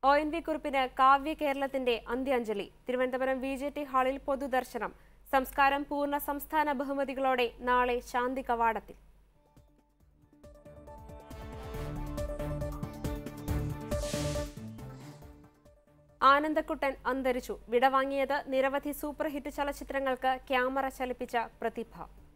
O N V കുറിപ്പിന് കാവ്യ കേരളത്തിന്റെ അന്ത്യാഞ്ജലി തിരുവനന്തപുരം വി ജെ ടി ഹാളിൽ പൊതുദർശനം സംസ്കാരം പൂർണ്ണ സംസ്ഥാന ബഹുമതികളോടെ നാളെ ശാന്തി കവാടത്തിൽ ആനന്ദക്കുട്ടൻ അന്തരിച്ചു വിടവാങ്ങിയത് നിരവധി സൂപ്പർ ഹിറ്റ് ചലച്ചിത്രങ്ങൾക്ക് ക്യാമറ ചലിപ്പിച്ച പ്രതിഭ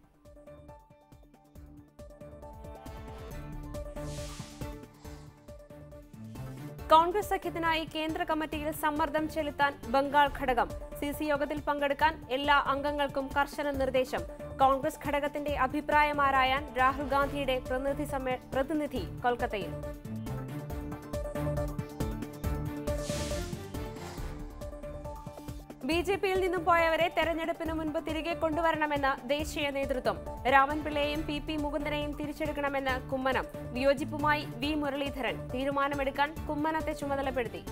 കോൺഗ്രസ് സഖ്യത്തിനായി കേന്ദ്ര കമ്മിറ്റിയിൽ സമ്മർദ്ദം ചെലുത്താൻ ബംഗാൾ ഘടകം സി സി യോഗത്തിൽ പങ്കെടുക്കാൻ എല്ലാ അംഗങ്ങൾക്കും കർശന നിർദ്ദേശം കോൺഗ്രസ് ഘടകത്തിന്റെ അഭിപ്രായമാരായാൻ രാഹുൽ ഗാന്ധിയുടെ പ്രതിനിധി സമ്മേ- പ്രതിനിധി കൊൽക്കത്തയിൽ ബി ജെ പിയിൽ നിന്നും പോയവരെ തെരഞ്ഞെടുപ്പിന് മുൻപ് തിരികെ കൊണ്ടുവരണമെന്ന് ദേശീയ നേതൃത്വം രാമൻപിള്ളയെയും പി പി മുകുന്ദനെയും തിരിച്ചെടുക്കണമെന്ന് കുമ്മനം വിയോജിപ്പുമായി വി മുരളീധരൻ തീരുമാനമെടുക്കാൻ കുമ്മനത്തെ ചുമതലപ്പെടുത്തി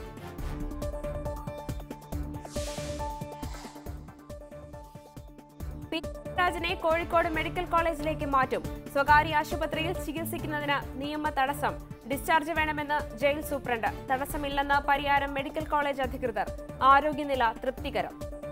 പി രാജനെ കോഴിക്കോട് മെഡിക്കൽ കോളേജിലേക്ക് മാറ്റും സ്വകാര്യ ആശുപത്രിയിൽ ചികിത്സിക്കുന്നതിന് നിയമ തടസ്സം ഡിസ്ചാർജ് വേണമെന്ന് ജയിൽ സൂപ്രണ്ട് തടസ്സമില്ലെന്ന് പരിയാരം മെഡിക്കൽ കോളേജ് അധികൃതർ ആരോഗ്യനില തൃപ്തികരം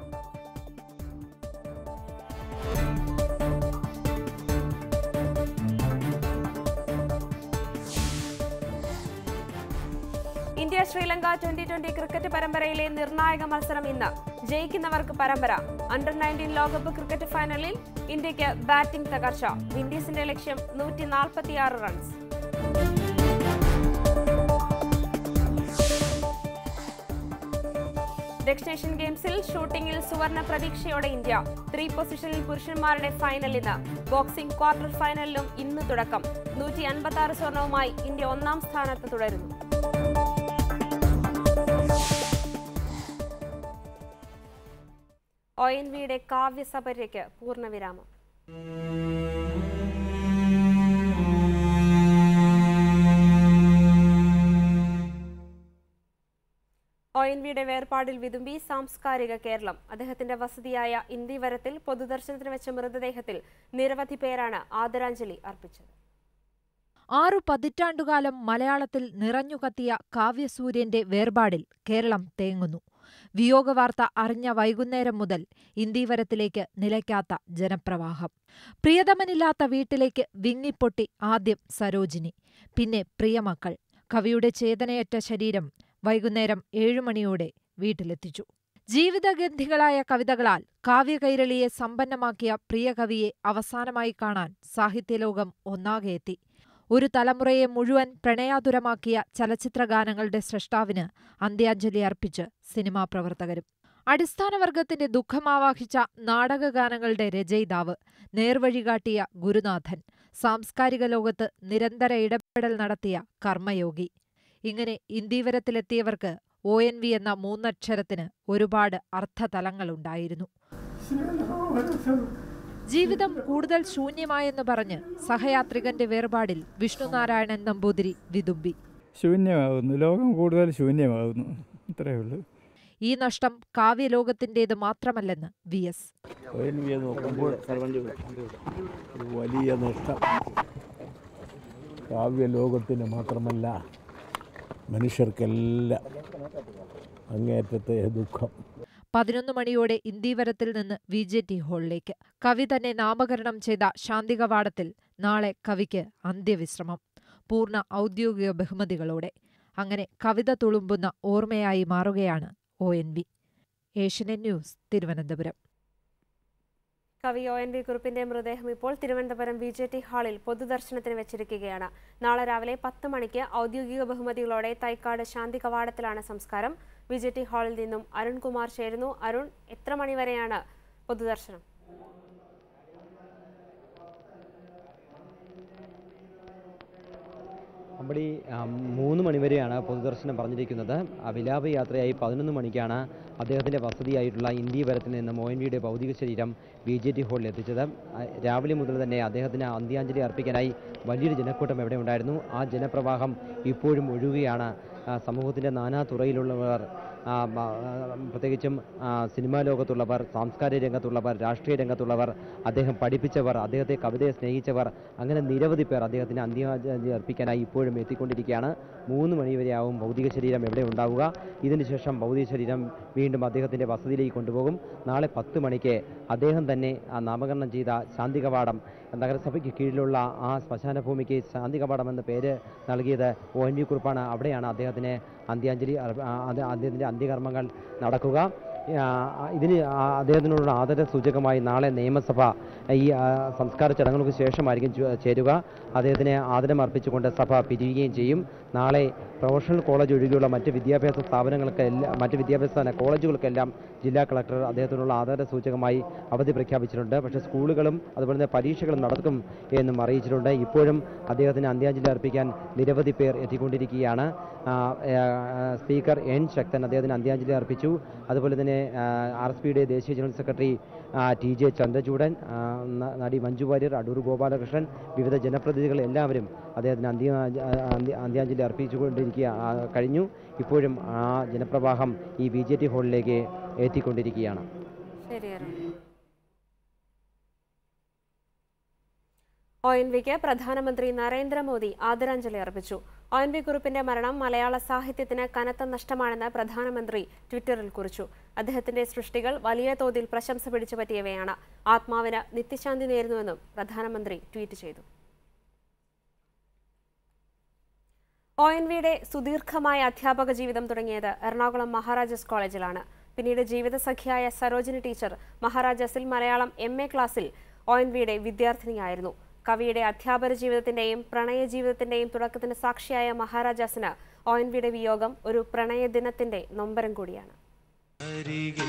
India Sri Lanka twenty twenty cricket പരമ്പരയിലെ നിർണായക മത്സരം ഇന്ന് ജയിക്കുന്നവർക്ക് പരമ്പര അണ്ടർ നയൻറ്റീൻ ലോകകപ്പ് ക്രിക്കറ്റ് ഫൈനലിൽ ഇന്ത്യക്ക് ബാറ്റിംഗ് തകർച്ച വിൻഡീസിന്റെ ലക്ഷ്യം നൂറ്റി നാൽപ്പത്തിയാറ് റൺസ് ദക്ഷിണേഷ്യൻ ഗെയിംസിൽ ഷൂട്ടിംഗിൽ സുവർണ പ്രതീക്ഷയോടെ ഇന്ത്യ ത്രീ പൊസിഷനിൽ പുരുഷന്മാരുടെ ഫൈനൽ ഇന്ന് ബോക്സിംഗ് ക്വാർട്ടർ ഫൈനലിലും ഇന്ന് തുടക്കം നൂറ്റി അൻപത്തി ആറ് സ്വർണവുമായി ഇന്ത്യ ഒന്നാം സ്ഥാനത്ത് തുടരുന്നു ഒ എൻ വിയുടെ കാവ്യസപര്യയ്ക്ക് പൂർണ്ണവിരാമം ഒ എൻ വിയുടെ വേർപാടിൽ വിതുമ്പി സാംസ്കാരിക കേരളം അദ്ദേഹത്തിന്റെ വസതിയായ ഇന്ദിവരത്തിൽ പൊതുദർശനത്തിന് വെച്ച മൃതദേഹത്തിൽ നിരവധി പേരാണ് ആദരാഞ്ജലി അർപ്പിച്ചത് ആറു പതിറ്റാണ്ടുകാലം മലയാളത്തിൽ നിറഞ്ഞുകത്തിയ കാവ്യസൂര്യന്റെ വേർപാടിൽ കേരളം തേങ്ങുന്നു വിയോഗവാർത്ത അറിഞ്ഞ വൈകുന്നേരം മുതൽ ഇന്ദീവരത്തിലേക്ക് നിലയ്ക്കാത്ത ജനപ്രവാഹം പ്രിയതമനില്ലാത്ത വീട്ടിലേക്ക് വിങ്ങിപ്പൊട്ടി ആദ്യം സരോജിനി പിന്നെ പ്രിയമക്കൾ കവിയുടെ ചേതനയറ്റ ശരീരം വൈകുന്നേരം ഏഴുമണിയോടെ വീട്ടിലെത്തിച്ചു ജീവിതഗന്ധികളായ കവിതകളാൽ കാവ്യകൈരളിയെ സമ്പന്നമാക്കിയ പ്രിയകവിയെ അവസാനമായി കാണാൻ സാഹിത്യലോകം ഒന്നാകെ എത്തി ഒരു തലമുറയെ മുഴുവൻ പ്രണയാതുരമാക്കിയ ചലച്ചിത്രഗാനങ്ങളുടെ സൃഷ്ടാവിന് അന്ത്യാഞ്ജലി അർപ്പിച്ച് സിനിമാ പ്രവർത്തകരും അടിസ്ഥാനവർഗത്തിന്റെ ദുഃഖമാവാഹിച്ച നാടകഗാനങ്ങളുടെ രചയിതാവ് നേർവഴികാട്ടിയ ഗുരുനാഥൻ സാംസ്കാരിക ലോകത്ത് നിരന്തര ഇടപെടൽ നടത്തിയ കർമ്മയോഗി ഇങ്ങനെ ഇന്ദീവരത്തിലെത്തിയവർക്ക് ഒ എൻ വി എന്ന മൂന്നക്ഷരത്തിന് ഒരുപാട് അർത്ഥതലങ്ങളുണ്ടായിരുന്നു ജീവിതം കൂടുതൽ ശൂന്യമായെന്ന് പറഞ്ഞ് സഹയാത്രികന്റെ വേർപാടിൽ വിഷ്ണുനാരായണൻ നമ്പൂതിരി വിതുമ്പി ശൂന്യമാകുന്നു ലോകം കൂടുതൽ ശൂന്യമാകുന്നു ഇത്രയേ ഉള്ളൂ ഈ നഷ്ടം കാവ്യലോകത്തിന്റേത് മാത്രമല്ലെന്ന് വി എസ് ONV-യെ നോക്കുമ്പോൾ ഒരു വലിയ നഷ്ടം കാവ്യലോകത്തിന് മാത്രമല്ല മനുഷ്യർക്കെല്ലാം അങ്ങേയറ്റത്തെ ദുഃഖം പതിനൊന്ന് മണിയോടെ ഇന്ദീവരത്തിൽ നിന്ന് വി ജെ ടി ഹാളിലേക്ക് കവി തന്നെ നാമകരണം ചെയ്ത ശാന്തി കവാടത്തിൽ നാളെ കവിക്ക് അന്ത്യവിശ്രമം പൂർണ്ണ ഔദ്യോഗിക ബഹുമതികളോടെ അങ്ങനെ കവിത തുളുമ്പുന്ന ഓർമ്മയായി മാറുകയാണ് O N V Asianet news Thiruvananthapuram കവി ഒ എൻ വി കുറുപ്പിന്റെ മൃതദേഹം ഇപ്പോൾ തിരുവനന്തപുരം വി ജെ ടി ഹാളിൽ പൊതുദർശനത്തിന് വെച്ചിരിക്കുകയാണ് നാളെ രാവിലെ പത്ത് മണിക്ക് ഔദ്യോഗിക ബഹുമതികളോടെ തൈക്കാട് ശാന്തി കവാടത്തിലാണ് സംസ്കാരം വി ജെ ടി ഹാളിൽ നിന്നും അരുൺകുമാർ ചേരുന്നു അരുൺ എത്ര മണിവരെയാണ് പൊതുദർശനം അമ്പടി ആ, മൂന്ന് മണിവരെയാണ് പൊതുദർശനം പറഞ്ഞിരിക്കുന്നത് ആ വിലാപയാത്രയായി പതിനൊന്ന് മണിക്കാണ് അദ്ദേഹത്തിൻ്റെ വസതിയായിട്ടുള്ള ഇന്ത്യവരത്തിൽ നിന്ന് ഒ എൻ വിയുടെ ഭൗതിക ശരീരം ബി ജെ ടി ഹാളിൽ എത്തിച്ചത് ആ, രാവിലെ മുതൽ തന്നെ അദ്ദേഹത്തിന് അന്ത്യാഞ്ജലി അർപ്പിക്കാനായി വലിയൊരു ജനക്കൂട്ടം എവിടെ ഉണ്ടായിരുന്നു ആ ജനപ്രവാഹം ഇപ്പോഴും ഒഴുകുകയാണ് ആ, സമൂഹത്തിൻ്റെ നാനാ തുറയിലുള്ളവർ ആ, മ, ആ, പ്രത്യേകിച്ചും ആ, സിനിമാ ലോകത്തുള്ളവർ സാംസ്കാരിക രംഗത്തുള്ളവർ രാഷ്ട്രീയ രംഗത്തുള്ളവർ അദ്ദേഹം പഠിപ്പിച്ചവർ അദ്ദേഹത്തെ കവിതയെ സ്നേഹിച്ചവർ അങ്ങനെ നിരവധി പേർ അദ്ദേഹത്തിന് അന്ത്യാഞ്ജലി അർപ്പിക്കാനായി ഇപ്പോഴും എത്തിക്കൊണ്ടിരിക്കുകയാണ് മൂന്ന് മണിവരെയാവും ഭൗതിക ശരീരം എവിടെ ഉണ്ടാവുക ഇതിനുശേഷം ഭൗതിക ശരീരം വീണ്ടും അദ്ദേഹത്തിൻ്റെ വസതിയിലേക്ക് കൊണ്ടുപോകും നാളെ പത്ത് മണിക്ക് അദ്ദേഹം തന്നെ ആ നാമകരണം ചെയ്ത ശാന്തി കവാടം നഗരസഭയ്ക്ക് കീഴിലുള്ള ആ ശ്മശാന ഭൂമിക്ക് ശാന്തി കവാടം എന്ന പേര് നൽകിയത് ഒ എൻ വി കുറിപ്പാണ് അവിടെയാണ് അദ്ദേഹത്തിന് അന്ത്യാഞ്ജലി അർപ്പ- ആ, അത് അദ്ദേഹത്തിൻ്റെ അന്ത്യകർമ്മങ്ങൾ നടക്കുക ആ, ഇതിന് ആ അദ്ദേഹത്തിനോടുള്ള ആദര സൂചകമായി നാളെ നിയമസഭ ഈ ആ, സംസ്കാര ചടങ്ങുകൾക്ക് ശേഷമായിരിക്കും ചു- ചേരുക അദ്ദേഹത്തിന് ആദരം അർപ്പിച്ചുകൊണ്ട് സഭ പിരിയുകയും ചെയ്യും നാളെ പ്രൊഫഷണൽ കോളേജ് ഒഴികെയുള്ള മറ്റ് വിദ്യാഭ്യാസ സ്ഥാപനങ്ങൾക്ക് എല്ലാ മറ്റ് വിദ്യാഭ്യാസ സ്ഥാന കോളേജുകൾക്കെല്ലാം ജില്ലാ കളക്ടർ അദ്ദേഹത്തിനുള്ള ആദര സൂചകമായി അവധി പ്രഖ്യാപിച്ചിട്ടുണ്ട് പക്ഷേ സ്കൂളുകളും അതുപോലെ തന്നെ പരീക്ഷകളും നടക്കും എന്നും അറിയിച്ചിട്ടുണ്ട് ഇപ്പോഴും അദ്ദേഹത്തിന് അന്ത്യാഞ്ജലി അർപ്പിക്കാൻ നിരവധി പേർ എത്തിക്കൊണ്ടിരിക്കുകയാണ് ആ, ആ, സ്പീക്കർ എൻ ശക്തൻ അദ്ദേഹത്തിന് അന്ത്യാഞ്ജലി അർപ്പിച്ചു അതുപോലെ തന്നെ ആർ എസ് പിയുടെ ദേശീയ ജനറൽ സെക്രട്ടറി ആ, ടി ജെ ചന്ദ്രചൂഡൻ ആ, ന- നടി മഞ്ജു വാര്യർ അടൂർ ഗോപാലകൃഷ്ണൻ വിവിധ ജനപ്രതിനിധികൾ എല്ലാവരും അദ്ദേഹത്തിന് അന്ത്യ അന്ത്യ- അന്ത്യാഞ്ജലി അർപ്പിച്ചുകൊണ്ടിരിക്കുക ആ, കഴിഞ്ഞു ഇപ്പോഴും ആ ജനപ്രവാഹം ഈ ബി ജെ ടി ഹാളിലേക്ക് എത്തിക്കൊണ്ടിരിക്കുകയാണ് ശരി അരുൺ ഒ എൻ വിക്ക് പ്രധാനമന്ത്രി നരേന്ദ്രമോദി ആദരാഞ്ജലി അർപ്പിച്ചു ഒ എൻ വി കുറിപ്പിന്റെ മരണം മലയാള സാഹിത്യത്തിന് കനത്ത നഷ്ടമാണെന്ന് പ്രധാനമന്ത്രി ട്വിറ്ററിൽ കുറിച്ചു അദ്ദേഹത്തിന്റെ സൃഷ്ടികൾ വലിയ തോതിൽ പ്രശംസ പിടിച്ചു പറ്റിയവയാണ് ആത്മാവിന് നിത്യശാന്തി നേരുന്നുവെന്നും പ്രധാനമന്ത്രി ട്വീറ്റ് ചെയ്തു ഒ എൻ വിയുടെ സുദീർഘമായ അധ്യാപക ജീവിതം തുടങ്ങിയത് എറണാകുളം മഹാരാജാസ് കോളേജിലാണ് പിന്നീട് ജീവിതസഖിയായ സരോജിനി ടീച്ചർ മഹാരാജാസിൽ മലയാളം എം എ ക്ലാസ്സിൽ ഒ എൻ വിയുടെ വിദ്യാർത്ഥിനിയായിരുന്നു കവിയുടെ അധ്യാപന ജീവിതത്തിന്റെയും പ്രണയ ജീവിതത്തിന്റെയും തുടക്കത്തിന് സാക്ഷിയായ മഹാരാജാസിന് ഒ എൻ വിയുടെ വിയോഗം ഒരു പ്രണയ ദിനത്തിന്റെ നൊമ്പരം കൂടിയാണ് അരികിൽ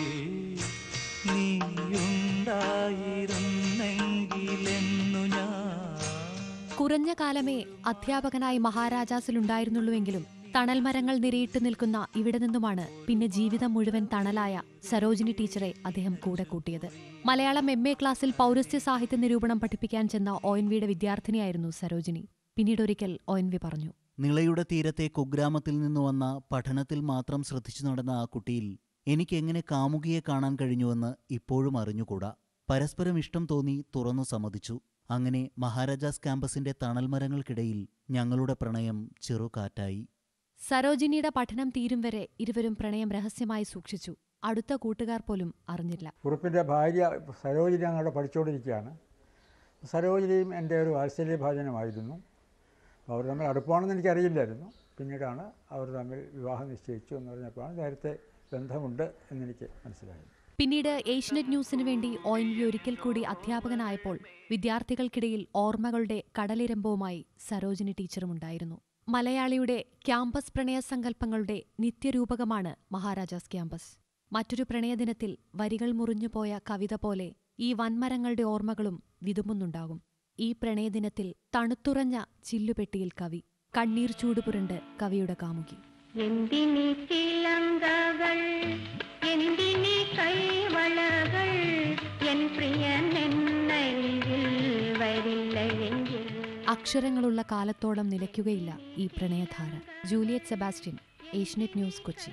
നീയുണ്ടായിരുന്നെങ്കിലെന്നു ഞാൻ കുറഞ്ഞ കാലമേ അധ്യാപകനായി മഹാരാജാസിലുണ്ടായിരുന്നുള്ളൂവെങ്കിലും തണൽ മരങ്ങൾ നിരയിട്ട് നിൽക്കുന്ന ഇവിടെ നിന്നുമാണ് പിന്നെ ജീവിതം മുഴുവൻ തണലായ സരോജിനി ടീച്ചറെ അദ്ദേഹം കൂടെ കൂട്ടിയത് മലയാളം എം എ ക്ലാസ്സിൽ പൗരസ്ത്യ സാഹിത്യ നിരൂപണം പഠിപ്പിക്കാൻ ചെന്ന ഒ എൻ വിയുടെ വിദ്യാർത്ഥിനിയായിരുന്നു സരോജിനി പിന്നീടൊരിക്കൽ ഒ എൻ വി പറഞ്ഞു നിളയുടെ തീരത്തെ കുഗ്രാമത്തിൽ നിന്ന് വന്ന പഠനത്തിൽ മാത്രം ശ്രദ്ധിച്ചു നടന്ന ആ കുട്ടിയിൽ എനിക്കെങ്ങനെ കാമുകിയെ കാണാൻ കഴിഞ്ഞുവെന്ന് ഇപ്പോഴും അറിഞ്ഞുകൂടാ പരസ്പരം ഇഷ്ടം തോന്നി തുറന്നു സമ്മതിച്ചു അങ്ങനെ മഹാരാജാസ് ക്യാമ്പസിന്റെ തണൽമരങ്ങൾക്കിടയിൽ ഞങ്ങളുടെ പ്രണയം ചെറുകാറ്റായി സരോജിനിയുടെ പഠനം തീരും വരെ ഇരുവരും പ്രണയം രഹസ്യമായി സൂക്ഷിച്ചു അടുത്ത കൂട്ടുകാർ പോലും അറിഞ്ഞില്ല കുറുപ്പിൻ്റെ ഭാര്യ സരോജിനി ഞങ്ങളുടെ പഠിച്ചുകൊണ്ടിരിക്കുകയാണ് സരോജിനിയും എൻ്റെ ഒരു വാത്സല്യഭാജനമായിരുന്നു അവർ തമ്മിൽ അടുപ്പമാണെന്ന് എനിക്കറിയില്ലായിരുന്നു പിന്നീടാണ് അവർ തമ്മിൽ വിവാഹം നിശ്ചയിച്ചു എന്ന് പറഞ്ഞപ്പോഴാണ് നേരത്തെ ബന്ധമുണ്ട് എന്നെനിക്ക് മനസ്സിലായത് പിന്നീട് ഏഷ്യനെറ്റ് ന്യൂസിനു വേണ്ടി ഒ എൻ വി ഒരിക്കൽ കൂടി അധ്യാപകനായപ്പോൾ വിദ്യാർത്ഥികൾക്കിടയിൽ ഓർമ്മകളുടെ കടലിരമ്പവുമായി സരോജിനി ടീച്ചറുമുണ്ടായിരുന്നു മലയാളിയുടെ ക്യാമ്പസ് പ്രണയസങ്കല്പങ്ങളുടെ നിത്യരൂപകമാണ് മഹാരാജാസ് ക്യാമ്പസ് മറ്റൊരു പ്രണയദിനത്തിൽ വരികൾ മുറിഞ്ഞുപോയ കവിത പോലെ ഈ വൻമരങ്ങളുടെ ഓർമ്മകളും വിതുമ്പുന്നുണ്ടാകും ഈ പ്രണയദിനത്തിൽ തണുത്തുറഞ്ഞ ചില്ലുപെട്ടിയിൽ കവി കണ്ണീർ ചൂടുപുരണ്ട് കവിയുടെ കാമുകി എന്തിനി ചിലങ്കകൾ എന്തിനി കൈവളകൾ എൻ പ്രിയൻ എന്നരികിൽ വരില്ല എങ്കിൽ അക്ഷരങ്ങളുള്ള കാലത്തോളം നിലയ്ക്കുകയില്ല ഈ പ്രണയധാര Juliet Sebastian Asianet news Kochi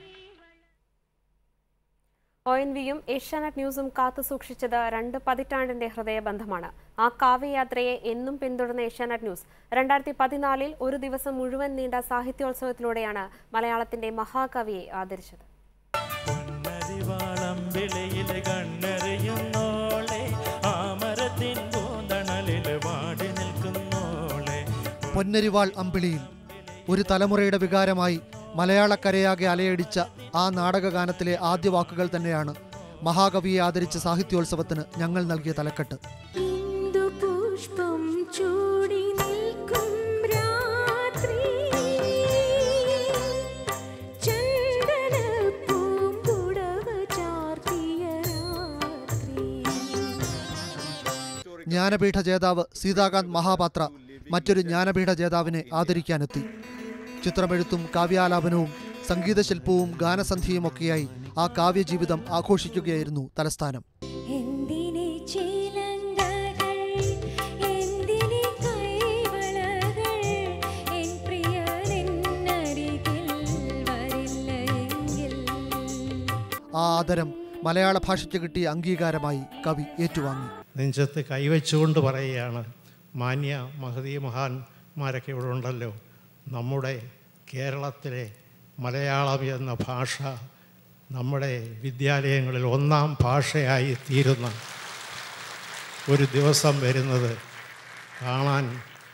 O N വിയും ഏഷ്യാനെറ്റ് ന്യൂസും കാത്തുസൂക്ഷിച്ചത് രണ്ട് പതിറ്റാണ്ടിന്റെ ഹൃദയബന്ധമാണ് ആ കാവ്യയാത്രയെ എന്നും പിന്തുടർന്ന ഏഷ്യാനെറ്റ് ന്യൂസ് രണ്ടായിരത്തി പതിനാലിൽ ഒരു ദിവസം മുഴുവൻ നീണ്ട സാഹിത്യോത്സവത്തിലൂടെയാണ് മലയാളത്തിന്റെ മഹാകവിയെ ആദരിച്ചത് പൊന്നരിവാളം വിളയില് കണ്ണെറിയുന്നോളെ ആ മരത്തിൻ പൂന്തണലിൽ വാടി നിൽക്കുന്നോളെ പൊന്നരിവാൾ അമ്പിളിയിൽ ഒരു തലമുറയുടെ വികാരമായി മലയാളക്കരയാകെ അലയടിച്ച ആ നാടകഗാനത്തിലെ ആദ്യ വാക്കുകൾ തന്നെയാണ് മഹാകവിയെ ആദരിച്ച സാഹിത്യോത്സവത്തിന് ഞങ്ങൾ നൽകിയ തലക്കെട്ട് ഇന്ദുപുഷ്പം ചൂടി നിൽക്കും രാത്രി ചന്ദനപ്പൂമ്പുടവ ചാർത്തിയ രാത്രി ജ്ഞാനപീഠ ജേതാവ് സീതാകാന്ത് മഹാപാത്ര മറ്റൊരു ജ്ഞാനപീഠ ജേതാവിനെ ആദരിക്കാനെത്തി ചിത്രമെഴുത്തും കാവ്യാലാപനവും സംഗീതശില്പവും ഗാനസന്ധ്യയുമൊക്കെയായി ആ കാവ്യജീവിതം ആഘോഷിക്കുകയായിരുന്നു തലസ്ഥാനം എന്തിനി ചിലങ്കകൾ എന്തിനി കൈവളകൾ എൻ പ്രിയനെന്നരികിൽ വരില്ല എങ്കിൽ ആ ആദരം മലയാള ഭാഷയ്ക്ക് കിട്ടിയ അംഗീകാരമായി കവി ഏറ്റുവാങ്ങി നെഞ്ചത്ത് കൈവച്ചുകൊണ്ട് പറയുകയാണ് മാന്യ മഹതീ മഹാന്മാരൊക്കെ ഇവിടെ ഉണ്ടല്ലോ നമ്മുടെ കേരളത്തിലെ മലയാളം എന്ന ഭാഷ നമ്മുടെ വിദ്യാലയങ്ങളിൽ ഒന്നാം ഭാഷയായി തീരുന്ന ഒരു ദിവസം വരുന്നത് കാണാൻ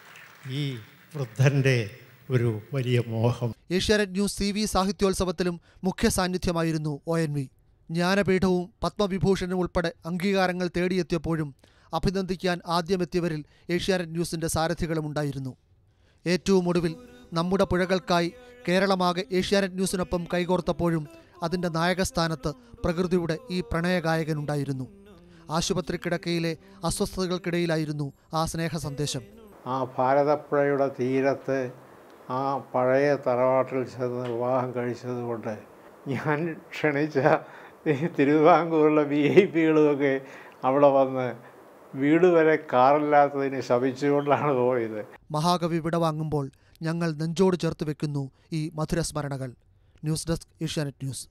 ഈ വൃദ്ധൻ്റെ ഒരു വലിയ മോഹം ഏഷ്യാനെറ്റ് ന്യൂസ് സി വി സാഹിത്യോത്സവത്തിലും മുഖ്യ സാന്നിധ്യമായിരുന്നു ഒ എൻ വി ജ്ഞാനപീഠവും പത്മവിഭൂഷണും ഉൾപ്പെടെ അംഗീകാരങ്ങൾ തേടിയെത്തിയപ്പോഴും അഭിനന്ദിക്കാൻ ആദ്യമെത്തിയവരിൽ ഏഷ്യാനെറ്റ് ന്യൂസിന്റെ സാരഥികളും ഉണ്ടായിരുന്നു ഏറ്റവും ഒടുവിൽ നമ്മുടെ പുഴകൾക്കായി കേരളമാകെ ഏഷ്യാനെറ്റ് ന്യൂസിനൊപ്പം കൈകോർത്തപ്പോഴും അതിൻ്റെ നായകസ്ഥാനത്ത് പ്രകൃതിയുടെ ഈ പ്രണയഗായകനുണ്ടായിരുന്നു ആശുപത്രി കിടക്കയിലെ അസ്വസ്ഥതകൾക്കിടയിലായിരുന്നു ആ സ്നേഹ സന്ദേശം ആ ഭാരതപ്പുഴയുടെ തീരത്ത് ആ പഴയ തറവാട്ടിൽ ചെന്ന് വിവാഹം കഴിച്ചതുകൊണ്ട് ഞാൻ ക്ഷണിച്ച ഈ തിരുവിതാംകൂറിലെ വി ഐ പികളുമൊക്കെ അവിടെ വന്ന് വീട് വരെ കാറില്ലാത്തതിന് ശപിച്ചുകൊണ്ടാണ് പോയത് മഹാകവി വിടവാങ്ങുമ്പോൾ ഞങ്ങൾ നെഞ്ചോട് ചേർത്ത് വെക്കുന്നു ഈ മധുരസ്മരണകൾ ന്യൂസ് ഡെസ്ക് ഏഷ്യാനെറ്റ് ന്യൂസ്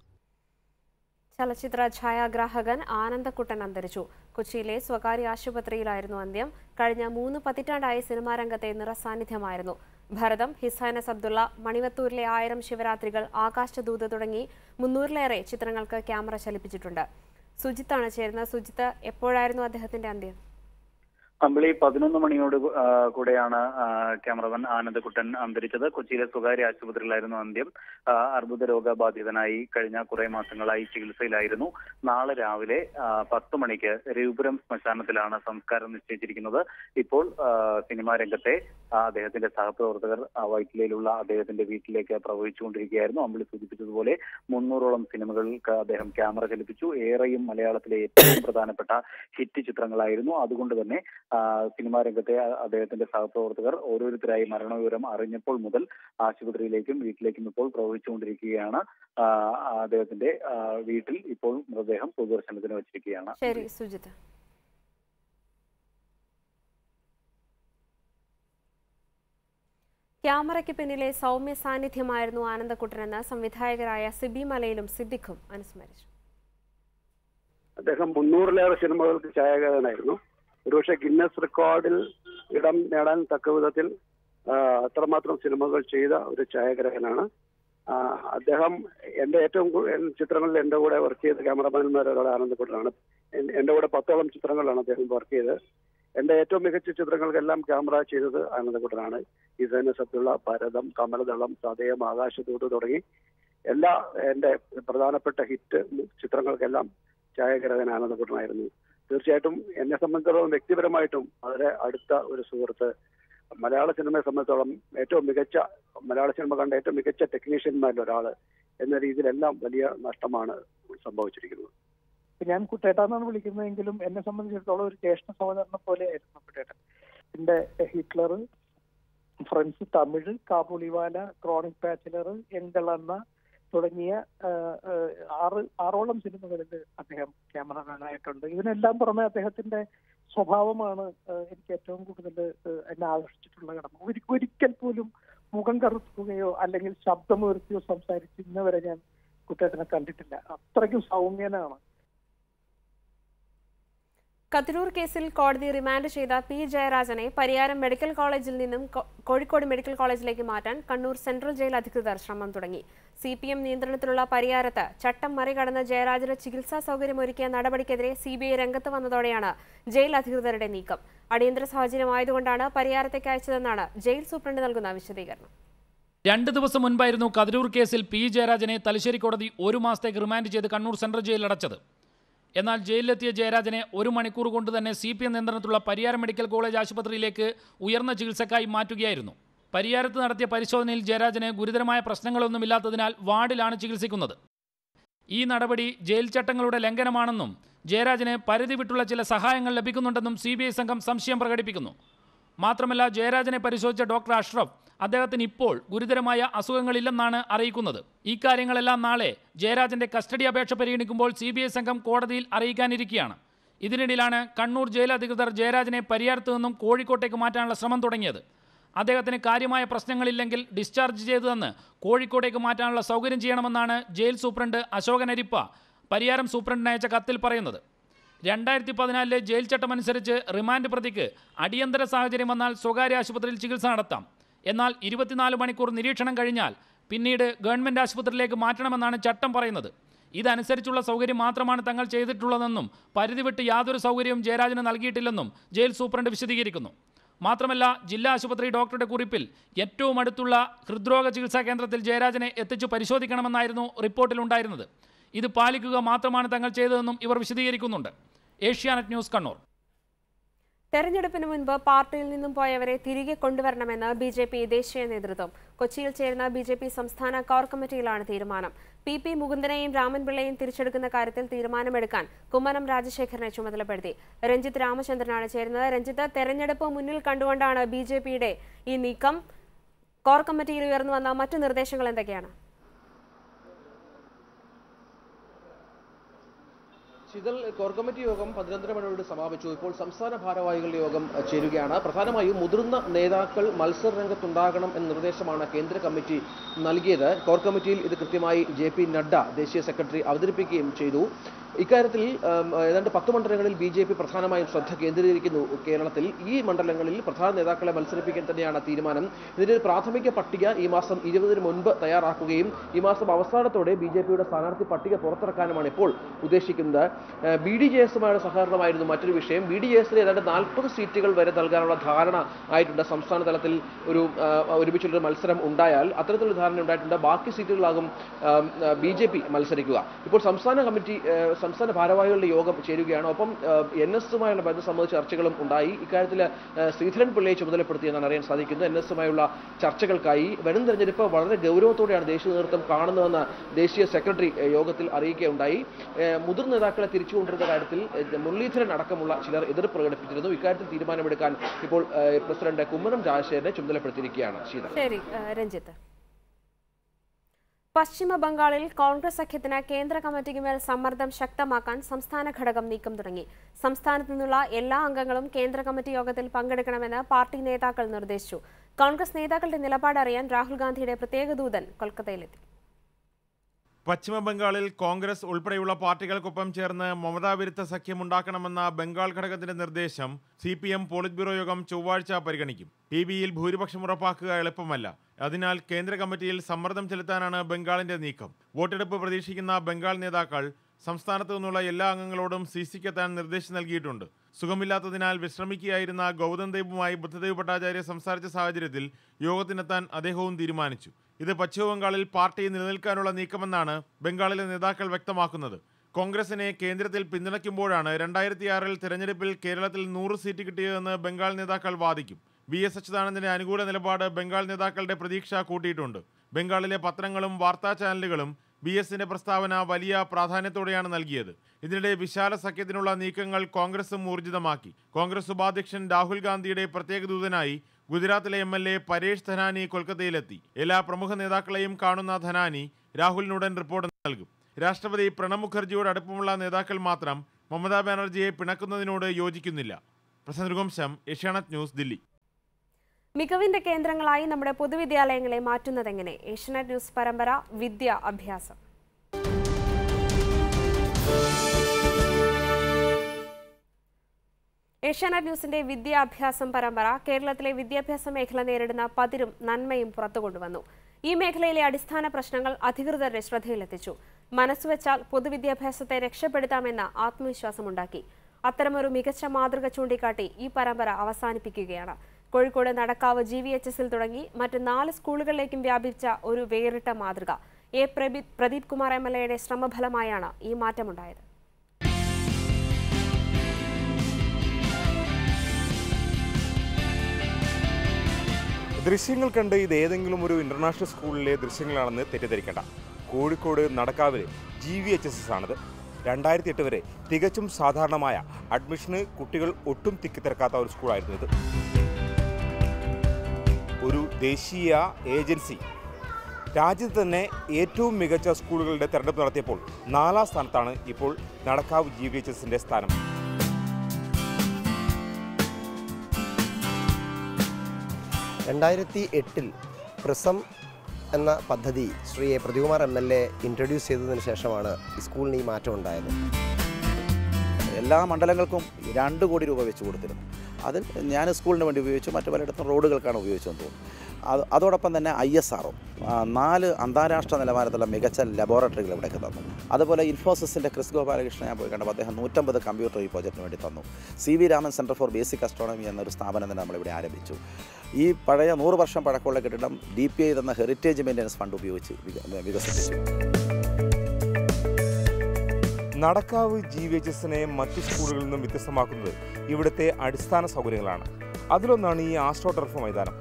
ചലച്ചിത്ര ഛായാഗ്രാഹകൻ ആനന്ദക്കുട്ടൻ അന്തരിച്ചു കൊച്ചിയിലെ സ്വകാര്യ ആശുപത്രിയിലായിരുന്നു അന്ത്യം കഴിഞ്ഞ മൂന്ന് പതിറ്റാണ്ടായി സിനിമാ രംഗത്തെ നിറസാന്നിധ്യമായിരുന്നു ഭരതം ഹിസൈനസ് അബ്ദുള്ള മണിവത്തൂരിലെ ആയിരം ശിവരാത്രികൾ ആകാശദൂത് തുടങ്ങി മുന്നൂറിലേറെ ചിത്രങ്ങൾക്ക് ക്യാമറ ചലിപ്പിച്ചിട്ടുണ്ട് സുജിത്താണ് ചേരുന്നത് സുജിത്ത് എപ്പോഴായിരുന്നു അദ്ദേഹത്തിന്റെ അന്ത്യം അമ്പിളി പതിനൊന്ന് മണിയോട് കൂ- ആ, കൂടെയാണ് ആ, ക്യാമറമാൻ ആനന്ദകുട്ടൻ അന്തരിച്ചത് കൊച്ചിയിലെ സ്വകാര്യ ആശുപത്രിയിലായിരുന്നു അന്ത്യം ആ, അർബുദ രോഗബാധിതനായി കഴിഞ്ഞ കുറെ മാസങ്ങളായി ചികിത്സയിലായിരുന്നു നാളെ രാവിലെ ആ, പത്ത് മണിക്ക് രവിപുരം ശ്മശാനത്തിലാണ് സംസ്കാരം നിശ്ചയിച്ചിരിക്കുന്നത് ഇപ്പോൾ ആ, സിനിമാ രംഗത്തെ ആ, അദ്ദേഹത്തിന്റെ സഹപ്രവർത്തകർ ആ, വൈറ്റിലയിലുള്ള അദ്ദേഹത്തിന്റെ വീട്ടിലേക്ക് പ്രവഹിച്ചുകൊണ്ടിരിക്കുകയായിരുന്നു അമ്പിളി സൂചിപ്പിച്ചതുപോലെ മുന്നൂറോളം സിനിമകൾക്ക് അദ്ദേഹം ക്യാമറ ചലിപ്പിച്ചു ഏറെയും മലയാളത്തിലെ ഏറ്റവും പ്രധാനപ്പെട്ട ഹിറ്റ് ചിത്രങ്ങളായിരുന്നു അതുകൊണ്ട് തന്നെ ആ, സിനിമാ രംഗത്തെ ആ, അദ്ദേഹത്തിന്റെ സഹപ്രവർത്തകർ ഓരോരുത്തരായി മരണവിവരം അറിഞ്ഞപ്പോൾ മുതൽ ആശുപത്രിയിലേക്കും വീട്ടിലേക്കും ഇപ്പോൾ പ്രവഹിച്ചുകൊണ്ടിരിക്കുകയാണ് ആ, അദ്ദേഹത്തിന്റെ ആ, വീട്ടിൽ ഇപ്പോൾ മൃതദേഹം പൊതുദർശനത്തിന് വെച്ചിരിക്കുകയാണ് ശരി സുജിത്ത് ക്യാമറയ്ക്ക് പിന്നിലെ സൗമ്യ സാന്നിധ്യമായിരുന്നു ആനന്ദക്കുട്ടനെന്ന് സംവിധായകരായ സിബി മലയിലും സിദ്ദിഖും അനുസ്മരിച്ചു അദ്ദേഹം മുന്നൂറിലേറെ സിനിമകൾക്ക് ഛായാഗ്രഹനായിരുന്നു ഒരുപക്ഷെ ഗിന്നസ് റെക്കോർഡിൽ ഇടം നേടാൻ തക്ക വിധത്തിൽ ആ, അത്രമാത്രം സിനിമകൾ ചെയ്ത ഒരു ഛായാഗ്രഹനാണ് ആ, അദ്ദേഹം എന്റെ ഏറ്റവും കൂ- എൻ- ചിത്രങ്ങളിൽ എന്റെ കൂടെ വർക്ക് ചെയ്ത ക്യാമറമാൻമാരോട് ആനന്ദപ്പെട്ടാണ് എന്റെ കൂടെ പത്തോളം ചിത്രങ്ങളിലാണ് അദ്ദേഹം വർക്ക് ചെയ്തത് എന്റെ ഏറ്റവും മികച്ച ചിത്രങ്ങൾക്കെല്ലാം ക്യാമറ ചെയ്തത് ആനന്ദക്കുട്ടനാണ് ഇസൈന സത്തുള്ള ഭരതം കമലദളം സതയം ആകാശദൂത് തുടങ്ങി എല്ലാ എന്റെ പ്രധാനപ്പെട്ട ഹിറ്റ് ചിത്രങ്ങൾക്കെല്ലാം ഛായാഗ്രഹകൻ ആനന്ദക്കുട്ടനായിരുന്നു തീർച്ചയായിട്ടും എന്നെ സംബന്ധിച്ചിടത്തോളം വ്യക്തിപരമായിട്ടും വളരെ അടുത്ത ഒരു സുഹൃത്ത് മലയാള സിനിമയെ സംബന്ധിച്ചിടത്തോളം ഏറ്റവും മികച്ച മലയാള സിനിമ കണ്ട ഏറ്റവും മികച്ച ടെക്നീഷ്യന്മാരിൽ ഒരാള് എന്ന രീതിയിലെല്ലാം വലിയ നഷ്ടമാണ് സംഭവിച്ചിരിക്കുന്നത് ഞാൻ കുട്ടേട്ടാന്നാണ് വിളിക്കുന്നതെങ്കിലും എന്നെ സംബന്ധിച്ചിടത്തോളം ഒരു ജ്യേഷ്ഠ സഹോദരനെ പോലെ ആയിരുന്നു കുട്ടേട്ടൻ എന്റെ Hitler Friends Tamil Kabuliwala chronic bachelor എങ്കളെന്ന തുടങ്ങിയ ആ, ആ, ആറ് ആറോളം സിനിമകളിൽ അദ്ദേഹം ക്യാമറമാനായിട്ടുണ്ട് ഇതിനെല്ലാം പുറമെ അദ്ദേഹത്തിന്റെ സ്വഭാവമാണ് ആ, എനിക്ക് ഏറ്റവും കൂടുതൽ ആ, എന്നെ ആകർഷിച്ചിട്ടുള്ള ഘടകം ഒരി- ഒരിക്കൽ പോലും മുഖം കറുക്കുകയോ അല്ലെങ്കിൽ ശബ്ദമുയർത്തിയോ സംസാരിച്ച് ഇന്നുവരെ ഞാൻ കുട്ടേട്ടനെ കണ്ടിട്ടില്ല അത്രയ്ക്കും സൗമ്യനാണ് കത്തിരൂർ കേസിൽ കോടതി റിമാൻഡ് ചെയ്ത പി ജയരാജനെ പരിയാരം മെഡിക്കൽ കോളേജിൽ നിന്നും കോ- കോഴിക്കോട് മെഡിക്കൽ കോളേജിലേക്ക് മാറ്റാൻ കണ്ണൂർ സെൻട്രൽ ജയിൽ അധികൃതർ ശ്രമം തുടങ്ങി സി പി എം നിയന്ത്രണത്തിലുള്ള പരിയാരത്ത് ചട്ടം മറികടന്ന് ജയരാജന് ചികിത്സാ സൗകര്യമൊരുക്കിയ നടപടിക്കെതിരെ സി ബി ഐ രംഗത്ത് വന്നതോടെയാണ് ജയിൽ അധികൃതരുടെ നീക്കം അടിയന്തര സാഹചര്യമായതുകൊണ്ടാണ് പരിയാരത്തേക്ക് അയച്ചതെന്നാണ് ജയിൽ സൂപ്രണ്ട് നൽകുന്ന വിശദീകരണം രണ്ട് ദിവസം മുൻപായിരുന്നു കതിരൂർ കേസിൽ പി ജയരാജനെ തലശ്ശേരി കോടതി ഒരു മാസത്തേക്ക് റിമാൻഡ് ചെയ്ത് കണ്ണൂർ സെൻട്രൽ ജയിലിൽ അടച്ചത് എന്നാൽ ജയിലിലെത്തിയ ജയരാജനെ ഒരു മണിക്കൂർ കൊണ്ട് തന്നെ സി പി എം നിയന്ത്രണത്തിലുള്ള പരിയാരം മെഡിക്കൽ കോളേജ് ആശുപത്രിയിലേക്ക് ഉയർന്ന ചികിത്സക്കായി മാറ്റുകയായിരുന്നു പരിയാരത്ത് നടത്തിയ പരിശോധനയിൽ ജയരാജന് ഗുരുതരമായ പ്രശ്നങ്ങളൊന്നുമില്ലാത്തതിനാൽ വാർഡിലാണ് ചികിത്സിക്കുന്നത് ഈ നടപടി ജയിൽ ചട്ടങ്ങളുടെ ലംഘനമാണെന്നും ജയരാജന് പരിധി വിട്ടുള്ള ചില സഹായങ്ങൾ ലഭിക്കുന്നുണ്ടെന്നും സി സംഘം സംശയം പ്രകടിപ്പിക്കുന്നു മാത്രമല്ല ജയരാജനെ പരിശോധിച്ച ഡോക്ടർ അഷ്റഫ് അദ്ദേഹത്തിന് ഇപ്പോൾ ഗുരുതരമായ അസുഖങ്ങളില്ലെന്നാണ് അറിയിക്കുന്നത് ഈ കാര്യങ്ങളെല്ലാം നാളെ ജയരാജന്റെ കസ്റ്റഡി അപേക്ഷ പരിഗണിക്കുമ്പോൾ സി ബി ഐ സംഘം കോടതിയിൽ അറിയിക്കാനിരിക്കുകയാണ് ഇതിനിടയിലാണ് കണ്ണൂർ ജയിൽ അധികൃതർ ജയരാജനെ പരിയാരത്തു നിന്നും കോഴിക്കോട്ടേക്ക് മാറ്റാനുള്ള ശ്രമം തുടങ്ങിയത് അദ്ദേഹത്തിന് കാര്യമായ പ്രശ്നങ്ങളില്ലെങ്കിൽ ഡിസ്ചാർജ് ചെയ്തു തന്ന് കോഴിക്കോട്ടേക്ക് മാറ്റാനുള്ള സൗകര്യം ചെയ്യണമെന്നാണ് ജയിൽ സൂപ്രണ്ട് അശോകൻ അരിപ്പ പരിയാരം സൂപ്രണ്ടിന് അയച്ച കത്തിൽ പറയുന്നത് രണ്ടായിരത്തി പതിനാലിലെ ജയിൽ ചട്ടമനുസരിച്ച് റിമാൻഡ് പ്രതിക്ക് അടിയന്തര സാഹചര്യം വന്നാൽ സ്വകാര്യ ആശുപത്രിയിൽ ചികിത്സ നടത്താം എന്നാൽ ഇരുപത്തിനാല് മണിക്കൂർ നിരീക്ഷണം കഴിഞ്ഞാൽ പിന്നീട് ഗവൺമെൻറ് ആശുപത്രിയിലേക്ക് മാറ്റണമെന്നാണ് ചട്ടം പറയുന്നത് ഇതനുസരിച്ചുള്ള സൗകര്യം മാത്രമാണ് തങ്ങൾ ചെയ്തിട്ടുള്ളതെന്നും പരിധി വിട്ട് യാതൊരു സൗകര്യവും ജയരാജന് നൽകിയിട്ടില്ലെന്നും ജയിൽ സൂപ്രണ്ട് വിശദീകരിക്കുന്നു മാത്രമല്ല ജില്ലാ ആശുപത്രി ഡോക്ടറുടെ കുറിപ്പിൽ ഏറ്റവും അടുത്തുള്ള ഹൃദ്രോഗ ചികിത്സാ കേന്ദ്രത്തിൽ ജയരാജനെ എത്തിച്ചു പരിശോധിക്കണമെന്നായിരുന്നു റിപ്പോർട്ടിലുണ്ടായിരുന്നത് ഇത് പാലിക്കുക മാത്രമാണ് തങ്ങൾ ചെയ്തതെന്നും ഇവർ വിശദീകരിക്കുന്നുണ്ട് ഏഷ്യാനെറ്റ് ന്യൂസ് കണ്ണൂർ തെരഞ്ഞെടുപ്പിന് മുൻപ് പാർട്ടിയിൽ നിന്നും പോയവരെ തിരികെ കൊണ്ടുവരണമെന്ന് ബി ജെ പി ദേശീയ നേതൃത്വം കൊച്ചിയിൽ ചേരുന്ന ബി ജെ പി സംസ്ഥാന കോർ കമ്മിറ്റിയിലാണ് തീരുമാനം പി പി മുകുന്ദനെയും രാമൻപിള്ളയെയും തിരിച്ചെടുക്കുന്ന കാര്യത്തിൽ തീരുമാനമെടുക്കാൻ കുമ്മനം രാജശേഖരനെ ചുമതലപ്പെടുത്തി രഞ്ജിത്ത് രാമചന്ദ്രനാണ് ചേരുന്നത് രഞ്ജിത്ത് തെരഞ്ഞെടുപ്പ് മുന്നിൽ കണ്ടുകൊണ്ടാണ് ബി ജെ പിയുടെ ഈ നീക്കം കോർ കമ്മിറ്റിയിൽ ഉയർന്നു വന്ന മറ്റു നിർദ്ദേശങ്ങൾ എന്തൊക്കെയാണ് ശീതൽ കോർ കമ്മിറ്റി യോഗം പതിനൊന്നര മണിയോട് സമാപിച്ചു ഇപ്പോൾ സംസ്ഥാന ഭാരവാഹികളുടെ യോഗം അഹ്, ചേരുകയാണ് പ്രധാനമായും മുതിർന്ന നേതാക്കൾ മത്സര രംഗത്തുണ്ടാകണം എന്ന നിർദ്ദേശമാണ് കേന്ദ്ര കമ്മിറ്റി നൽകിയത് കോർ കമ്മിറ്റിയിൽ ഇത് കൃത്യമായി ജെ പി നഡ്ഡ ദേശീയ സെക്രട്ടറി അവതരിപ്പിക്കുകയും ചെയ്തു ഇക്കാര്യത്തിൽ ഉം, ഏതാണ്ട് പത്ത് മണ്ഡലങ്ങളിൽ ബി ജെ പി പ്രധാനമായും ശ്രദ്ധ കേന്ദ്രീകരിക്കുന്നു കേരളത്തിൽ ഈ മണ്ഡലങ്ങളിൽ പ്രധാന നേതാക്കളെ മത്സരിപ്പിക്കാൻ തന്നെയാണ് തീരുമാനം ഇതിന്റെ ഒരു പ്രാഥമിക പട്ടിക ഈ മാസം ഇരുപതിന് മുൻപ് തയ്യാറാക്കുകയും ഈ മാസം അവസാനത്തോടെ ബി ജെ പിയുടെ സ്ഥാനാർത്ഥി പട്ടിക പുറത്തിറക്കാനുമാണ് ഇപ്പോൾ ഉദ്ദേശിക്കുന്നത് ബി ഡി ജെ എസുമായുള്ള സഹകരണമായിരുന്നു മറ്റൊരു വിഷയം ബി ഡി ജെ എസിന് ഏതാണ്ട് നാൽപ്പത് സീറ്റുകൾ വരെ നൽകാനുള്ള ധാരണ ആയിട്ടുണ്ട് സംസ്ഥാന തലത്തിൽ ഒരു ആ, ഒരുമിച്ചുള്ളൊരു മത്സരം ഉണ്ടായാൽ അത്തരത്തിലൊരു ധാരണ ഉണ്ടായിട്ടുണ്ട് ബാക്കി സീറ്റുകളാകും ബി ജെ പി മത്സരിക്കുക ഇപ്പോൾ സംസ്ഥാന കമ്മിറ്റി ആ, സംസ്ഥാന ഭാരവാഹികളുടെ യോഗം ചേരുകയാണ് ഒപ്പം എൻ എസുമായുള്ള ബന്ധം സംബന്ധിച്ച ചർച്ചകളും ഉണ്ടായി ഇക്കാര്യത്തിൽ ആ, ശ്രീധരൻ പിള്ളയെ ചുമതലപ്പെടുത്തിയെന്നാണ് അറിയാൻ സാധിക്കുന്നത് എൻ എസുമായുള്ള ചർച്ചകൾക്കായി വരും തെരഞ്ഞെടുപ്പ് വളരെ ഗൗരവത്തോടെയാണ് ദേശീയ നേതൃത്വം കാണുന്നതെന്ന് ദേശീയ സെക്രട്ടറി ആ, യോഗത്തിൽ അറിയിക്കുകയുണ്ടായി ആ, മുതിർന്ന നേതാക്കളെ തിരിച്ചു കൊണ്ടുവരുന്ന കാര്യത്തിൽ ആ, മുരളീധരൻ അടക്കമുള്ള ചിലർ എതിർപ്പ് പ്രകടിപ്പിച്ചിരുന്നു ഇക്കാര്യത്തിൽ തീരുമാനമെടുക്കാൻ ഇപ്പോൾ ആ, പ്രസിഡന്റ് കുമ്മനം രാജശേഖരനെ ചുമതലപ്പെടുത്തിയിരിക്കുകയാണ് ശീതൾ ശരി ഏഹ്, രഞ്ജിത്ത് പശ്ചിമ ബംഗാളിൽ കോൺഗ്രസ് സഖ്യത്തിന് കേന്ദ്ര കമ്മിറ്റിക്ക് മേൽ സമ്മർദ്ദം ശക്തമാക്കാൻ സംസ്ഥാന ഘടകം നീക്കം തുടങ്ങി സംസ്ഥാനത്തു നിന്നുള്ള എല്ലാ അംഗങ്ങളും കേന്ദ്ര കമ്മിറ്റി യോഗത്തിൽ പങ്കെടുക്കണമെന്ന് പാർട്ടി നേതാക്കൾ നിർദ്ദേശിച്ചു കോൺഗ്രസ് നേതാക്കളുടെ നിലപാട് അറിയാൻ രാഹുൽ ഗാന്ധിയുടെ പ്രത്യേക ദൂതൻ കൊൽക്കത്തയിലെത്തി പശ്ചിമ ബംഗാളിൽ കോൺഗ്രസ് ഉൾപ്പെടെയുള്ള പാർട്ടികൾക്കൊപ്പം ചേർന്ന് മമതാ വിരുദ്ധ സഖ്യമുണ്ടാക്കണമെന്ന ബംഗാൾ ഘടകത്തിന്റെ നിർദ്ദേശം C P M polit bureau യോഗം ചൊവ്വാഴ്ച പരിഗണിക്കും പി ബിയിൽ ഭൂരിപക്ഷം ഉറപ്പാക്കുക എളുപ്പമല്ല അതിനാൽ കേന്ദ്ര കമ്മിറ്റിയിൽ സമ്മർദ്ദം ചെലുത്താനാണ് ബംഗാളിന്റെ നീക്കം വോട്ടെടുപ്പ് പ്രതീക്ഷിക്കുന്ന ബംഗാൾ നേതാക്കൾ സംസ്ഥാനത്തു നിന്നുള്ള എല്ലാ അംഗങ്ങളോടും സി സിക്കെത്താൻ നിർദ്ദേശം നൽകിയിട്ടുണ്ട് സുഖമില്ലാത്തതിനാൽ വിശ്രമിക്കുകയായിരുന്ന ഗൗതം ദേബുമായി ബുദ്ധദേവ് ഭട്ടാചാര്യ സംസാരിച്ച സാഹചര്യത്തിൽ യോഗത്തിനെത്താൻ അദ്ദേഹവും തീരുമാനിച്ചു ഇത് പശ്ചിമബംഗാളിൽ പാർട്ടി നിലനിൽക്കാനുള്ള നീക്കമെന്നാണ് ബംഗാളിലെ നേതാക്കൾ വ്യക്തമാക്കുന്നത് കോൺഗ്രസിനെ കേന്ദ്രത്തിൽ പിന്തുണയ്ക്കുമ്പോഴാണ് രണ്ടായിരത്തി ആറിൽ തെരഞ്ഞെടുപ്പിൽ കേരളത്തിൽ നൂറ് സീറ്റ് കിട്ടിയതെന്ന് ബംഗാൾ നേതാക്കൾ വാദിക്കും വി എസ് അച്യുതാനന്ദന്റെ അനുകൂല നിലപാട് ബംഗാൾ നേതാക്കളുടെ പ്രതീക്ഷ കൂട്ടിയിട്ടുണ്ട് ബംഗാളിലെ പത്രങ്ങളും വാർത്താ ചാനലുകളും ബി എസിന്റെ പ്രസ്താവന വലിയ പ്രാധാന്യത്തോടെയാണ് നൽകിയത് ഇതിനിടെ വിശാല സഖ്യത്തിനുള്ള നീക്കങ്ങൾ കോൺഗ്രസും ഊർജിതമാക്കി കോൺഗ്രസ് ഉപാധ്യക്ഷൻ രാഹുൽ ഗാന്ധിയുടെ പ്രത്യേക ദൂതനായി ഗുജറാത്തിലെ M L A Paresh Dhanani കൊൽക്കത്തയിലെത്തി എല്ലാ പ്രമുഖ നേതാക്കളെയും കാണുന്ന ധനാനി രാഹുലിനുടൻ റിപ്പോർട്ട് നൽകും രാഷ്ട്രപതി പ്രണബ് മുഖർജിയോട് അടുപ്പമുള്ള നേതാക്കൾ മാത്രം മമതാ ബാനർജിയെ പിണക്കുന്നതിനോട് യോജിക്കുന്നില്ല പ്രസന്റ് രഘുവംശം ഏഷ്യാനെറ്റ് ന്യൂസ് ദില്ലി മികവിന്റെ കേന്ദ്രങ്ങളായി നമ്മുടെ പൊതുവിദ്യാലയങ്ങളെ മാറ്റുന്നതെങ്ങനെ ഏഷ്യനെറ്റ് ന്യൂസ് പരമ്പര വിദ്യ അഭ്യാസം ഏഷ്യാനെറ്റ് ന്യൂസിന്റെ വിദ്യാഭ്യാസം പരമ്പര കേരളത്തിലെ വിദ്യാഭ്യാസ മേഖല നേരിടുന്ന പതിരും നന്മയും പുറത്തു കൊണ്ടുവന്നു ഈ മേഖലയിലെ അടിസ്ഥാന പ്രശ്നങ്ങൾ അധികൃതരുടെ ശ്രദ്ധയിലെത്തിച്ചു മനസ്സുവെച്ചാൽ പൊതുവിദ്യാഭ്യാസത്തെ രക്ഷപ്പെടുത്താമെന്ന ആത്മവിശ്വാസമുണ്ടാക്കി അത്തരമൊരു മികച്ച മാതൃക ചൂണ്ടിക്കാട്ടി ഈ പരമ്പര അവസാനിപ്പിക്കുകയാണ് Kozhikode Nadakkavu G V H എസിൽ തുടങ്ങി മറ്റ് നാല് സ്കൂളുകളിലേക്കും വ്യാപിച്ച ഒരു വേറിട്ട മാതൃക A Pradeep Pradeep Kumar M L എയുടെ ശ്രമഫലമായാണ് ഈ മാറ്റമുണ്ടായത് ദൃശ്യങ്ങൾ കണ്ട് ഇത് ഏതെങ്കിലും ഒരു ഇന്റർനാഷണൽ സ്കൂളിലെ ദൃശ്യങ്ങളാണെന്ന് തെറ്റിദ്ധരിക്കേണ്ട കോഴിക്കോട് നടക്കാവിലെ G V H S S ആണിത് രണ്ടായിരത്തി എട്ട് വരെ തികച്ചും സാധാരണമായ അഡ്മിഷന് കുട്ടികൾ ഒട്ടും തിക്കിത്തിരക്കാത്ത ഒരു സ്കൂളായിരുന്നു ഇത് ഒരു ദേശീയ ഏജൻസി രാജ്യത്ത് തന്നെ ഏറ്റവും മികച്ച സ്കൂളുകളുടെ തെരഞ്ഞെടുപ്പ് നടത്തിയപ്പോൾ നാലാം സ്ഥാനത്താണ് ഇപ്പോൾ നടക്കാവ് ജി വി എച്ച് എസിൻ്റെ സ്ഥാനം രണ്ടായിരത്തി എട്ടിൽ പ്രിസം എന്ന പദ്ധതി Shri A Pradeep Kumar M L A introduce ചെയ്തതിന് ശേഷമാണ് ഈ സ്കൂളിന് ഈ മാറ്റം ഉണ്ടായത് എല്ലാ മണ്ഡലങ്ങൾക്കും രണ്ട് കോടി രൂപ വെച്ച് കൊടുത്തിരുന്നു അതിൽ ഞാൻ സ്കൂളിന് വേണ്ടി ഉപയോഗിച്ചു മറ്റു പലയിടത്തും റോഡുകൾക്കാണ് ഉപയോഗിച്ചതെന്ന് തോന്നുന്നു അത് അതോടൊപ്പം തന്നെ ഐ എസ് ആറും നാല് അന്താരാഷ്ട്ര നിലവാരത്തിലുള്ള മികച്ച ലബോറട്ടറികൾ ഇവിടേക്ക് തന്നു അതുപോലെ ഇൻഫോസിസിൻ്റെ ക്രിസ് ഗോപാലകൃഷ്ണൻ ഞാൻ പോയി കണ്ടപ്പോൾ അദ്ദേഹം നൂറ്റമ്പത് കമ്പ്യൂട്ടർ ഈ പ്രോജക്റ്റിന് വേണ്ടി തന്നു C V Raman centre for basic astronomy എന്നൊരു സ്ഥാപനം തന്നെ നമ്മളിവിടെ ആരംഭിച്ചു ഈ പഴയ നൂറ് വർഷം പഴക്കമുള്ള കെട്ടിടം ഡി പി ഐ തന്ന ഹെറിറ്റേജ് മെയിൻ്റനൻസ് ഫണ്ട് ഉപയോഗിച്ച് വിക- വികസിപ്പിച്ചു നടക്കാവ് ജി വി എച്ച് എസിനെ മറ്റു സ്കൂളുകളിൽ നിന്നും വ്യത്യസ്തമാക്കുന്നത് ഇവിടുത്തെ അടിസ്ഥാന സൗകര്യങ്ങളാണ് അതിലൊന്നാണ് ഈ ആസ്ട്രോ ടർഫ് മൈതാനം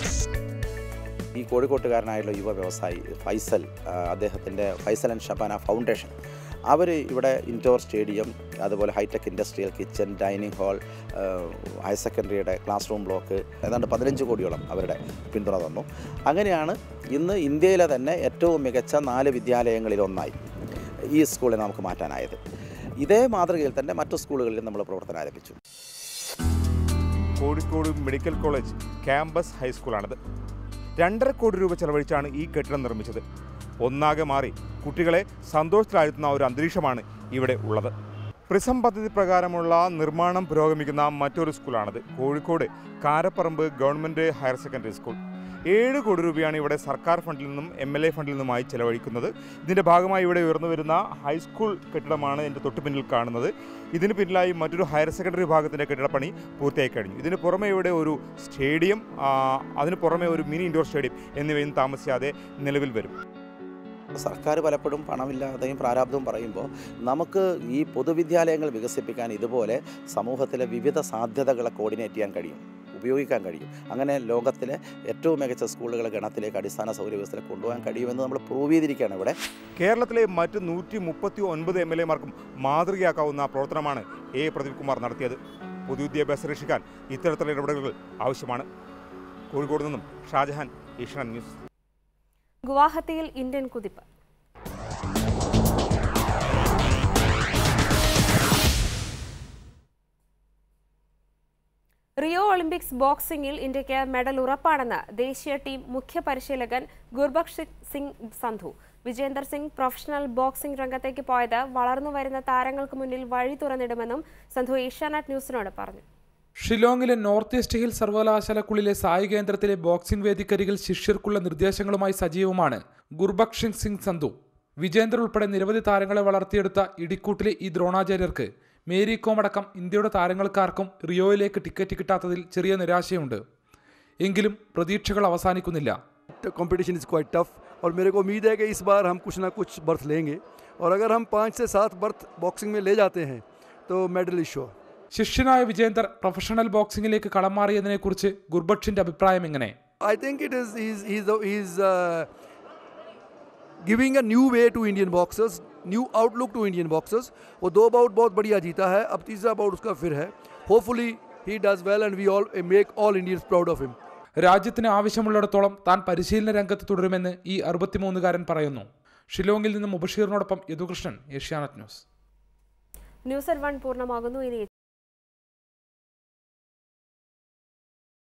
ഈ കോഴിക്കോട്ടുകാരനായുള്ള യുവ വ്യവസായി ഫൈസൽ ആ, അദ്ദേഹത്തിൻ്റെ ഫൈസൽ ആൻഡ് ഷബാന ഫൗണ്ടേഷൻ അവർ ഇവിടെ ഇൻഡോർ സ്റ്റേഡിയം അതുപോലെ hi tech industrial kitchen dining hall higher സെക്കൻഡറിയുടെ ക്ലാസ് റൂം ബ്ലോക്ക് ഏതാണ്ട് പതിനഞ്ച് കോടിയോളം അവരുടെ പിന്തുണ തന്നു അങ്ങനെയാണ് ഇന്ന് ഇന്ത്യയിലെ തന്നെ ഏറ്റവും മികച്ച നാല് വിദ്യാലയങ്ങളിൽ ഒന്നായി ഈ സ്കൂളിനെ നമുക്ക് മാറ്റാനായത് ഇതേ മാതൃകയിൽ തന്നെ മറ്റു സ്കൂളുകളിലും നമ്മൾ പ്രവർത്തനം ആരംഭിച്ചു കോഴിക്കോട് മെഡിക്കൽ കോളേജ് ക്യാമ്പസ് ഹൈസ്കൂളാണിത് രണ്ടര കോടി രൂപ ചെലവഴിച്ചാണ് ഈ കെട്ടിടം നിർമ്മിച്ചത് ഒന്നാകെ മാറി കുട്ടികളെ സന്തോഷത്തിലാഴ്ത്തുന്ന ഒരു അന്തരീക്ഷമാണ് ഇവിടെ ഉള്ളത് പ്രിസം പദ്ധതി പ്രകാരമുള്ള നിർമ്മാണം പുരോഗമിക്കുന്ന മറ്റൊരു സ്കൂളാണിത് Kozhikode Karaparamba government higher secondary school ഏഴ് കോടി രൂപയാണ് ഇവിടെ സർക്കാർ ഫണ്ടിൽ നിന്നും എം എൽ എ ഫണ്ടിൽ നിന്നുമായി ചെലവഴിക്കുന്നത് ഇതിൻ്റെ ഭാഗമായി ഇവിടെ ഉയർന്നു വരുന്ന ഹൈസ്കൂൾ കെട്ടിടമാണ് എൻ്റെ തൊട്ടു പിന്നിൽ കാണുന്നത് ഇതിന് പിന്നിലായി മറ്റൊരു ഹയർ സെക്കൻഡറി വിഭാഗത്തിൻ്റെ കെട്ടിടപ്പണി പൂർത്തിയായി കഴിഞ്ഞു ഇതിന് പുറമെ ഇവിടെ ഒരു സ്റ്റേഡിയം ആ, അതിന് പുറമെ ഒരു മിനി ഇൻഡോർ സ്റ്റേഡിയം എന്നിവയും താമസിയാതെ നിലവിൽ വരും സർക്കാർ പലപ്പോഴും പണമില്ലാതെയും പ്രാരാബ്ദവും പറയുമ്പോൾ നമുക്ക് ഈ പൊതുവിദ്യാലയങ്ങൾ വികസിപ്പിക്കാൻ ഇതുപോലെ സമൂഹത്തിലെ വിവിധ സാധ്യതകളെ കോർഡിനേറ്റ് ചെയ്യാൻ കഴിയും ഉപയോഗിക്കാൻ കഴിയും അങ്ങനെ ലോകത്തിലെ ഏറ്റവും മികച്ച സ്കൂളുകളെ ഗണത്തിലേക്ക് അടിസ്ഥാന സൗകര്യ വ്യവസ്ഥയിൽ കൊണ്ടുപോകാൻ കഴിയുമെന്ന് നമ്മൾ പ്രൂവ് ചെയ്തിരിക്കുകയാണ് ഇവിടെ കേരളത്തിലെ മറ്റ് നൂറ്റി മുപ്പത്തി ഒൻപത് എം എൽ എമാർക്കും മാതൃകയാക്കാവുന്ന പ്രവർത്തനമാണ് എ പ്രദീപ് കുമാർ നടത്തിയത് പൊതുവിദ്യാഭ്യാസം രക്ഷിക്കാൻ ഇത്തരത്തിലുള്ള ഇടപെടലുകൾ ആവശ്യമാണ് കോഴിക്കോട് നിന്നും ഷാജഹാൻ ഏഷ്യാനെറ്റ് ന്യൂസ് ഗുവാഹത്തിയിൽ ഇന്ത്യൻ കുതിപ്പ് റിയോ ഒളിമ്പിക്സ് ബോക്സിംഗിൽ ഇന്ത്യയ്ക്ക് മെഡൽ ഉറപ്പാണെന്ന് ദേശീയ ടീം മുഖ്യ പരിശീലകൻ ഗുർബക്ഷ് സിംഗ് സന്ധു വിജേന്ദർ സിംഗ് പ്രൊഫഷണൽ ബോക്സിംഗ് രംഗത്തേക്ക് പോയത് വളർന്നു വരുന്ന താരങ്ങൾക്ക് മുന്നിൽ വഴി തുറന്നിടുമെന്നും സന്ധു ഏഷ്യാനെറ്റ് ന്യൂസിനോട് പറഞ്ഞു ഷിലോങ്ങിലെ നോർത്ത് ഈസ്റ്റ് ഹിൽ സർവകലാശാലക്കുള്ളിലെ സായി കേന്ദ്രത്തിലെ ബോക്സിംഗ് വേദിക്കരികിൽ ശിഷ്യർക്കുള്ള നിർദ്ദേശങ്ങളുമായി സജീവമാണ് ഗുർബക്ഷ് സിംഗ് സന്ധു വിജേന്ദർ ഉൾപ്പെടെ നിരവധി താരങ്ങളെ വളർത്തിയെടുത്ത ഇടിക്കൂട്ടിലെ ഈ ദ്രോണാചാര്യർക്ക് മേരി കോം അടക്കം ഇന്ത്യയുടെ താരങ്ങൾക്കാർക്കും റിയോയിലേക്ക് ടിക്കറ്റ് കിട്ടാത്തതിൽ ചെറിയ നിരാശയുണ്ട് എങ്കിലും പ്രതീക്ഷകൾ അവസാനിക്കുന്നില്ല कंपटीशन इज़ क्वाइट टफ और मेरे को उम्मीद है कि इस बार हम कुछ ना कुछ बर्थ लेंगे और अगर हम पाँच से सात बर्थ बॉक्सिंग में ले जाते हैं तो मेडल इज श्योर ശിഷ്യനായ വിജേന്ദർ പ്രൊഫഷണൽ ബോക്സിംഗിലേക്ക് കടം മാറിയതിനെക്കുറിച്ച് ഗുർബക്ഷിന്റെ അഭിപ്രായം എങ്ങനെ I think it is he's he's he's uh, giving a new way to Indian boxers, new outlook to Indian boxers. वो दो बाउट बहुत बढ़िया जीता है अब तीसरा बाउट उसका फिर है hopefully he does well and we all make all Indians proud of him. രാജ്യത്തിന് ആവശ്യമുള്ളിടത്തോളം താൻ പരിശീലന രംഗത്ത് തുടരുമെന്ന് ഈ അറുപത്തിമൂന്നുകാരൻ പറയുന്നു ഷിലോങ്ങിൽ നിന്ന് മുബഷീറിനോടൊപ്പം Yadukrishnan Asianet news news at one പൂർണ്ണമാകുന്നു ഇനി